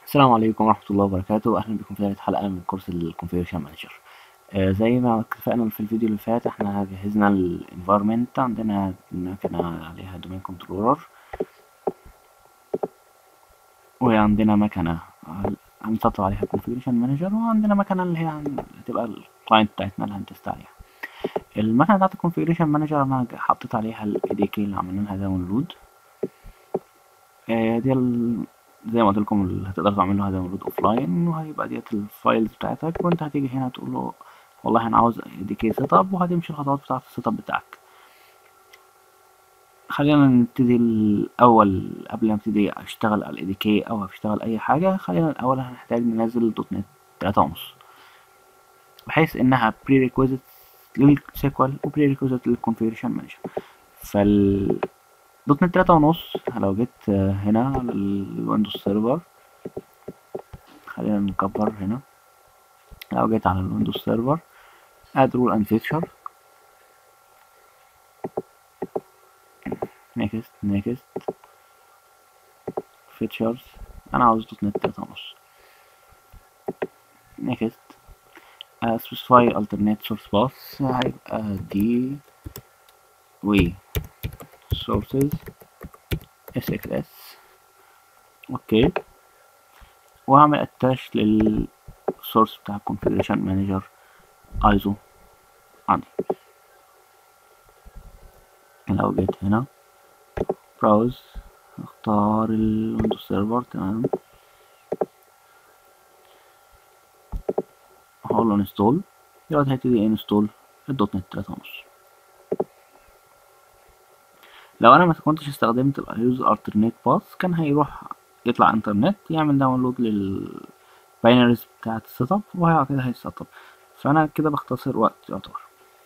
السلام عليكم ورحمة الله وبركاته أهلا بكم في ثالث حلقة من كورس الكونفيجريشن مانجر آه زي ما اتفقنا في الفيديو اللي فات احنا جهزنا الانفايرمنت عندنا مكنة عليها دومين كنترولر وعندنا مكنة هنسطر عليها كونفيجريشن مانجر وعندنا مكنة اللي هي هتبقى الكلاينت بتاعتنا اللي هنتست عليها المكنة بتاعت الكونفيجريشن مانجر انا حطيت عليها الاي دي كي اللي عملنا لها داونلود آه دي زي ما قلت لكم اللي هتقدر تعمل له داونلود اوف لاين وهيبقى ديت الفايلز بتاعتك وانت هتيجي هنا تقول له والله انا عاوز دي كي سيت اب وهتمشي الخطوات بتاعت السيت اب بتاعك خلينا نبتدي الاول قبل ما ابتدي اشتغل على الاي دي كي او اشتغل اي حاجه خلينا الاول هنحتاج ننزل دوت نت تلاتة ونص بحيث انها بري ريكويزيت للسيكوال وبري ريكويزيت للكونفيجريشن مانجر فال دوت نت تلاتة ونص لو جيت هنا على الويندوز سيرفر خلينا نكبر هنا لو جيت على الويندوز سيرفر اد رول اند فيتشر نيكست نيكست فيتشرز انا عاوز دوت نت تلاتة ونص نيكست specify alternate source bus هيبقى دي و sources sxs اوكي وهعمل اتاش للسورس بتاع configuration manager ايزو عندي لو جيت هنا براوز اختار الويندوز سيرفر تمام هقول له انستول دلوقتي هيبتدي انستول الدوت نت تلاتة ونص لو انا ما كنتش استخدمت الايوز الترنيت باث كان هيروح يطلع انترنت يعمل داونلود للباينريز بتاعه السيت اب وهي كده هيسيت اب فانا كده بختصر وقت يعتبر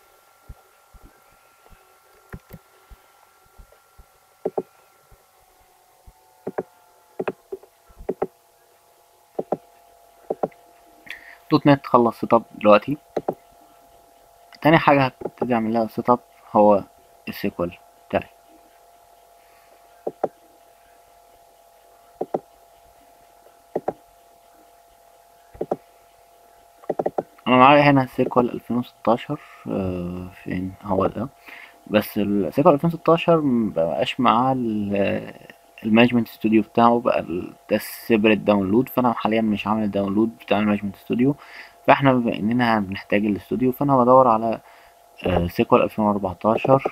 دوت نت خلص سيت اب دلوقتي تاني حاجه هبتدي اعمل لها سيت اب هو السيكوال بتاعي انا معايا هنا سيكوال 2016 آه فين هو ده بس السيكوال 2016 مبقاش معاه المانجمنت ستوديو بتاعه بقى ده سيبريت داونلود فانا حاليا مش عامل الداونلود بتاع المانجمنت ستوديو فاحنا بما اننا بنحتاج الاستوديو فانا بدور على آه سيكوال 2014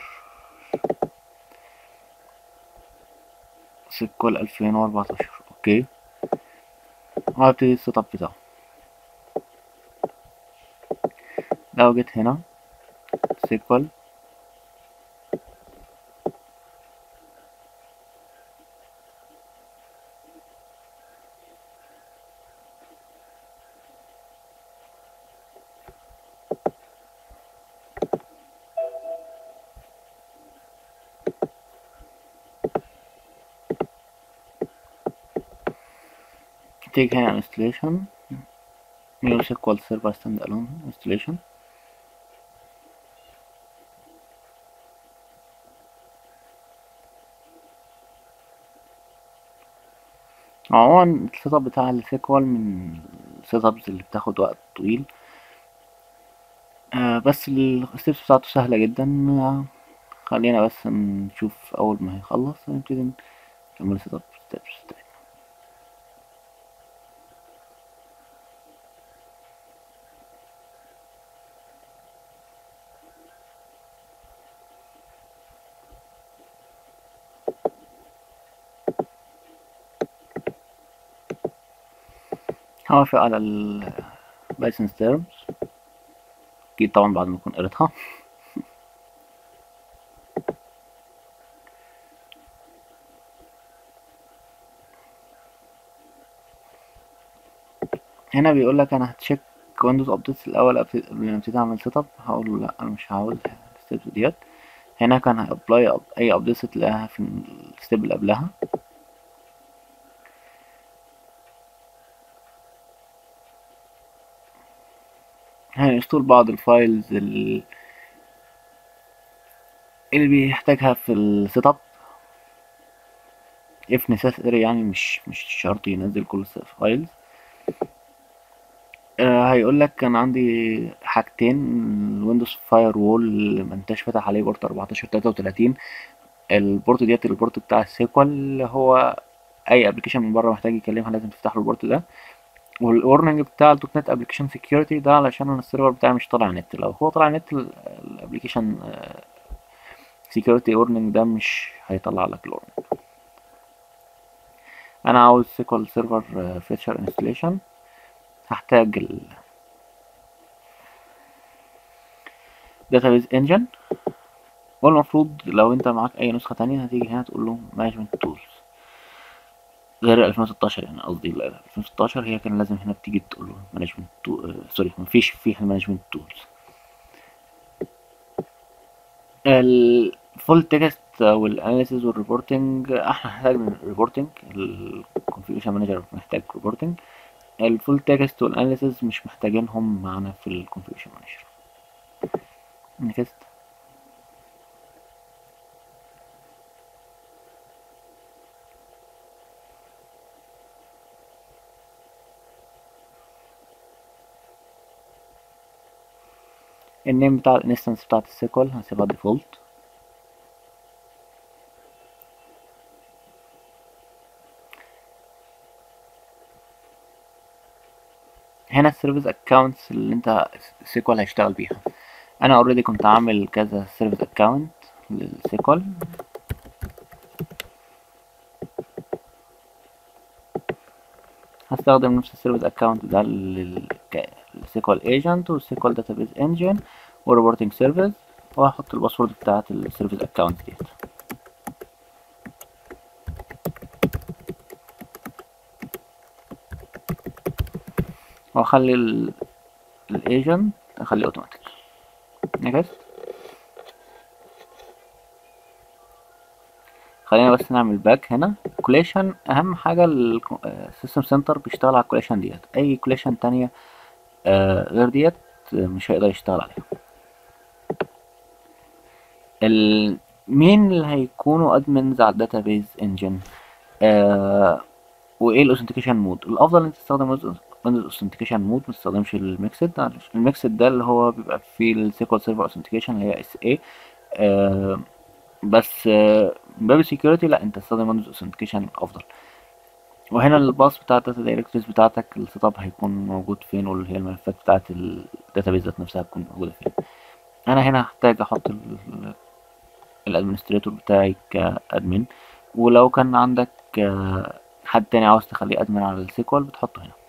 سيكوال 2014 اوكي وهبتدي السيت اب بتاعه لو جيت هنا سيكوال تيجي هنا installation new SQL server standalone installation عموما السيت اب بتاع السيكوال من السيت ابس اللي بتاخد وقت طويل آه بس الستبس بتاعته سهلة جدا آه خلينا بس نشوف اول ما هيخلص نبتدي نكمل السيت اب ستبس بتاعتنا هوافق على ال license terms أكيد طبعا بعد ما أكون قريتها هنا بيقول لك أنا هتشيك ويندوز ابديتس الأول قبل ما ابتدي أعمل سيت اب هقول له لأ أنا مش عاوز الستيبس ديت هنا كان هابلاي أي ابديتس تلاقيها في الستيب اللي قبلها هنستول بعض الفايلز اللي بيحتاجها في السيت اب if necessary يعني مش مش شرط ينزل كل الفايلز آه هيقول لك كان عندي حاجتين الويندوز فاير وول ما انتش فاتح عليه بورت 14 33 البورت ديت البورت بتاع السيكوال هو اي ابلكيشن من بره محتاج يكلمها لازم تفتح له البورت ده والورنينج بتاع الدوت نت ابلكيشن سكيورتي ده علشان أنا السيرفر بتاعي مش طالع نت لو هو طالع نت الابلكيشن سكيورتي warning ده مش هيطلع لك الورنينج انا عاوز سيكوال سيرفر فيتشر انستليشن هحتاج ال database engine والمفروض لو انت معاك اي نسخة تانية هتيجي هنا تقول له management tools غير 2016 يعني قصدي ال 2016 هي كان لازم هنا بتيجي تقول له management tool سوري مفيش فيها management tools الفول تكست والاناليسيز والريبورتنج احنا هنحتاج ريبورتنج الكونفيجريشن مانجر محتاج ريبورتنج الفول تكست والاناليسيز مش محتاجينهم معانا في الكونفيجريشن مانجر نكست النيم بتاع الانستنس بتاعت السيكوال هسيبها ديفولت هنا السيرفيس اكونتس اللي انت سيكوال هيشتغل بيها انا اوريدي كنت عامل كذا سيرفيس اكونت للسيكوال هستخدم نفس السيرفيس اكونت ده للسيكوال ايجنت والسيكوال داتابيز انجن والريبورتنج سيرفيس وهحط الباسورد بتاعت السيرفيس اكونت ديت واخلي الايجنت اخليه اوتوماتيك نكست خلينا بس نعمل باك هنا كوليشن اهم حاجه السيستم سنتر بيشتغل على الكوليشن ديت اي كوليشن تانية آه غير ديت مش هيقدر يشتغل عليها ال... مين اللي هيكونوا ادمنز على الداتابيز انجن آه وايه الاوثنتيكيشن مود الافضل انت تستخدم ويندوز اوثنتيكيشن مود ما تستخدمش الميكسد الميكسد ده اللي هو بيبقى فيه السيكوال سيرفر اوثنتيكيشن اللي هي اس اي آه بس آه باب السكيورتي لا انت تستخدم ويندوز اوثنتيكيشن افضل وهنا الباص بتاع الداتا دايركتوريز بتاعتك السيت اب هيكون موجود فين واللي هي الملفات بتاعت الداتابيز ذات نفسها هتكون موجوده فين انا هنا هحتاج احط الادمنستريتور بتاعي كادمن ولو كان عندك حد تاني عاوز تخليه ادمن على السيكوال بتحطه هنا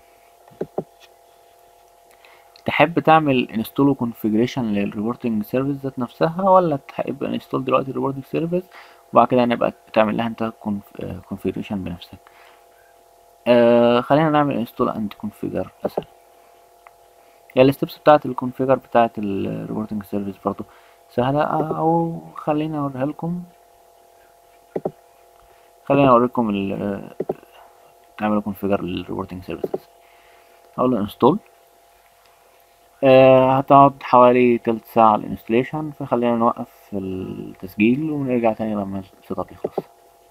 تحب تعمل انستول وكونفيجريشن للريبورتنج سيرفيس ذات نفسها ولا تحب انستول دلوقتي الريبورتنج سيرفيس وبعد كده نبقى تعمل لها انت كونفيجريشن بنفسك آه خلينا نعمل انستول اند كونفيجر اسهل هي الستبس بتاعت الكونفيجر بتاعت الريبورتنج سيرفيس برضو سهلة او خلينا اوريها لكم خلينا اوريكم ال تعملوا كونفيجر للريبورتنج سيرفيسز اقول له انستول آه هتقعد حوالي تلت ساعة الانستليشن فخلينا نوقف التسجيل ونرجع تاني لما السيت اب يخلص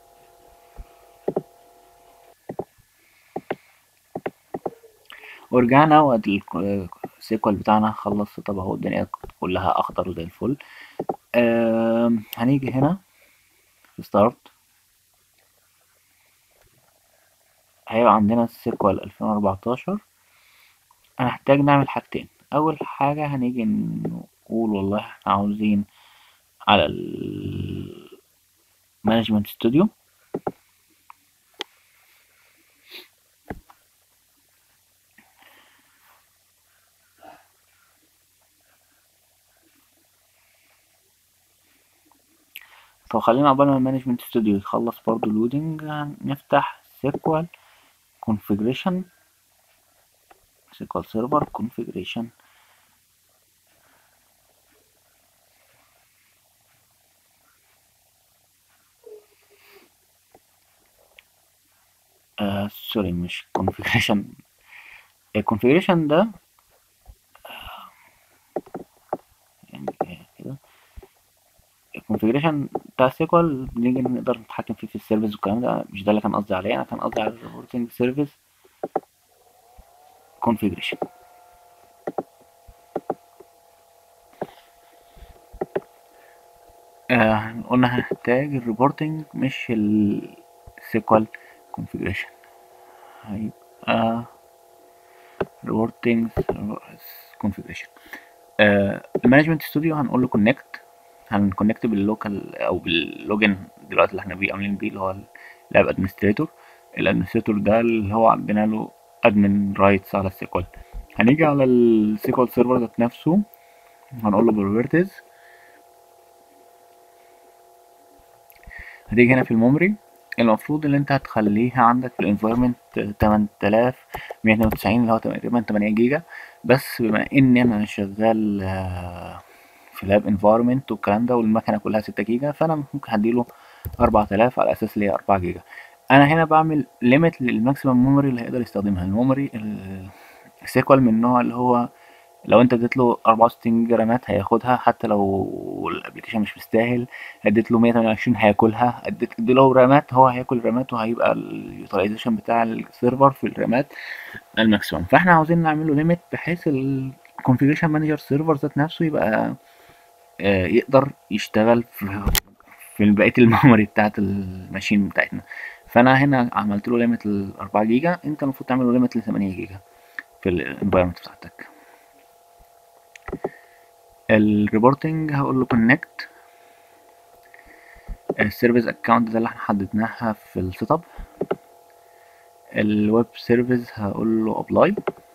ورجعنا وادي السيكوال بتاعنا خلص طب اهو الدنيا كلها اخضر وزي الفل آه هنيجي هنا في ستارت هيبقى عندنا السيكوال 2014 هنحتاج نعمل حاجتين اول حاجة هنيجي نقول والله احنا عاوزين على ال Management Studio طب خلينا عقبال ما المانجمنت ستوديو يخلص برضو لودنج نفتح سيكوال configuration SQL Server configuration آه سوري مش configuration الconfiguration ده يعني كده الكونفيجريشن بتاع السيكوال بنيجي نقدر نتحكم فيه في السيرفيس والكلام ده مش ده اللي كان قصدي عليه انا كان قصدي على الريبورتنج سيرفيس كونفيجريشن آه قلنا هنحتاج الريبورتنج مش السيكوال كونفيجريشن هيبقى reporting configuration المانجمنت ستوديو هنقول له كونكت هنكونكت باللوكال او باللوجن دلوقتي اللي احنا بيه عاملين بيه اللي هو اللاب ادمنستريتور الادمنستريتور ده اللي هو عندنا له ادمن رايتس على السيكوال هنيجي على السيكوال سيرفر ذات نفسه هنقول له بروبرتيز هتيجي هنا في الميموري المفروض اللي انت هتخليها عندك في الانفايرمنت 8192 اللي هو تقريبا 8 جيجا بس بما ان انا شغال في لاب انفايرمنت والكلام ده والمكنه كلها 6 جيجا فانا ممكن هديله 4000 على اساس ليه 4 جيجا انا هنا بعمل ليميت للماكسيمم ميموري اللي هيقدر يستخدمها الميموري السيكوال من النوع اللي هو لو انت اديت له 64 جيجا رامات هياخدها حتى لو الابلكيشن مش مستاهل اديت له 128 هياكلها اديت له رامات هو هياكل رامات وهيبقى اليوتيلايزيشن بتاع السيرفر في الرامات الماكسيمم فاحنا عاوزين نعمل له ليميت بحيث الكونفيجريشن مانجر سيرفر ذات نفسه يبقى آه يقدر يشتغل في في بقيه الميموري بتاعت الماشين بتاعتنا فانا هنا عملت له ليميت ل 4 جيجا انت المفروض تعمل له ليميت ل 8 جيجا في الانفايرمنت بتاعتك الريبورتنج هقول له كونكت السيرفيس اكونت ده اللي احنا حددناها في السيت اب الويب سيرفيس هقول له ابلاي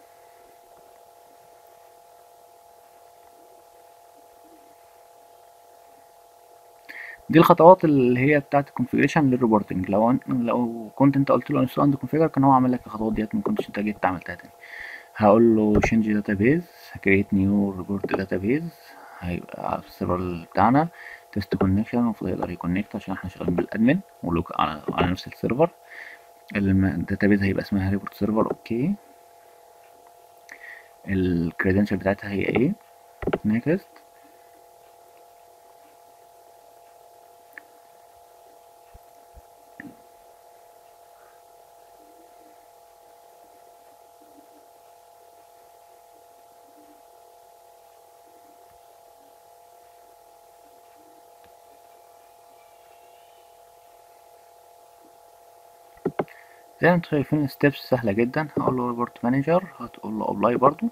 دي الخطوات اللي هي بتاعت الكونفيجريشن للريبورتنج لو لو كنت انت قلت له انستول اند كونفيجر كان هو عامل لك الخطوات ديت ما كنتش انت جيت عملتها تاني هقول له change database create new report database هيبقى على السيرفر بتاعنا تيست كونكشن المفروض يقدر يكونكت عشان احنا شغالين بالادمن ولوك على, على نفس السيرفر الداتابيز هيبقى اسمها ريبورت سيرفر اوكي الكريدنشال بتاعتها هي ايه نيكست زي ما انتم شايفين ستيبس سهلة جدا هقول له ريبورت مانجر هتقول له ابلاي برضو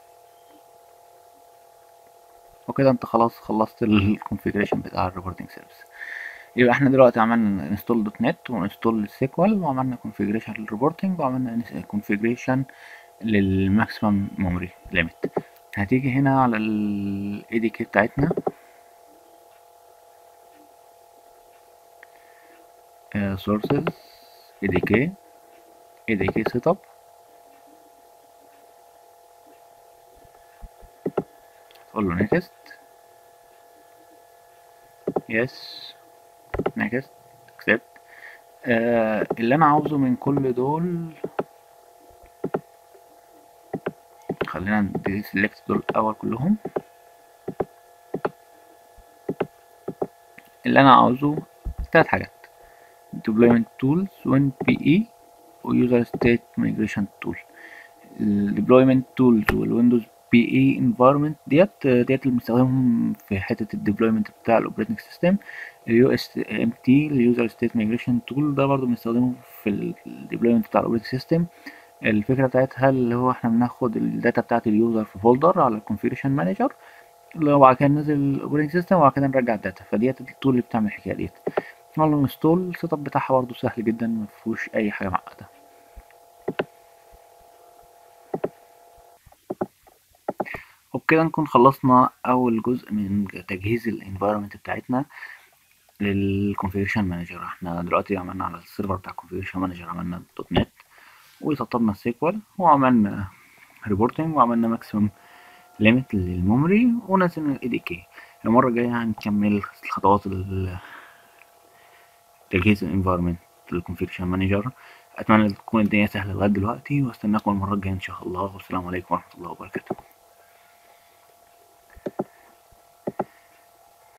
وكده انت خلاص خلصت الكونفيجريشن بتاع الريبورتنج سيرفيس يبقى احنا دلوقتي عملنا انستول دوت نت وانستول السيكوال وعملنا كونفيجريشن للريبورتنج وعملنا كونفيجريشن للماكسيمم ميموري ليميت هتيجي هنا على الاي دي كي بتاعتنا سورسز اي دي كي ADK setup تقول له next yes next accept آه اللي انا عاوزه من كل دول خلينا ندي select دول الاول كلهم اللي انا عاوزه تلات حاجات deployment tools 1 PE ويوزر ستيت ميجريشن تول الديبلويمنت تولز والويندوز بي اي انفايرمنت ديت ديت اللي بنستخدمهم في حته الديبلويمنت بتاع الاوبريتنج سيستم اليو اس ام تي اليوزر ستيت ميجريشن تول ده برضو بنستخدمه في الديبلويمنت بتاع الاوبريتنج سيستم الفكره بتاعتها اللي هو احنا بناخد الداتا بتاعت اليوزر في فولدر على الكونفيجريشن مانجر اللي هو بعد كده ننزل الاوبريتنج سيستم وبعد كده نرجع الداتا فديت التول اللي بتعمل الحكايه ديت نعمل انستول السيت اب بتاعها برضه سهل جدا مفيهوش اي حاجه معقده وبكده نكون خلصنا اول جزء من تجهيز الانفايرمنت بتاعتنا للكونفيجريشن مانجر احنا دلوقتي عملنا على السيرفر بتاع الكونفيجريشن مانجر عملنا دوت نت وسطبنا السيكوال وعملنا ريبورتنج وعملنا ماكسيمم ليميت للميموري ونزلنا الاي دي كي المره الجايه هنكمل خطوات تجهيز الانفايرمنت للكونفيجريشن مانجر اتمنى تكون الدنيا سهله لغايه دلوقتي واستناكم المره الجايه ان شاء الله والسلام عليكم ورحمه الله وبركاته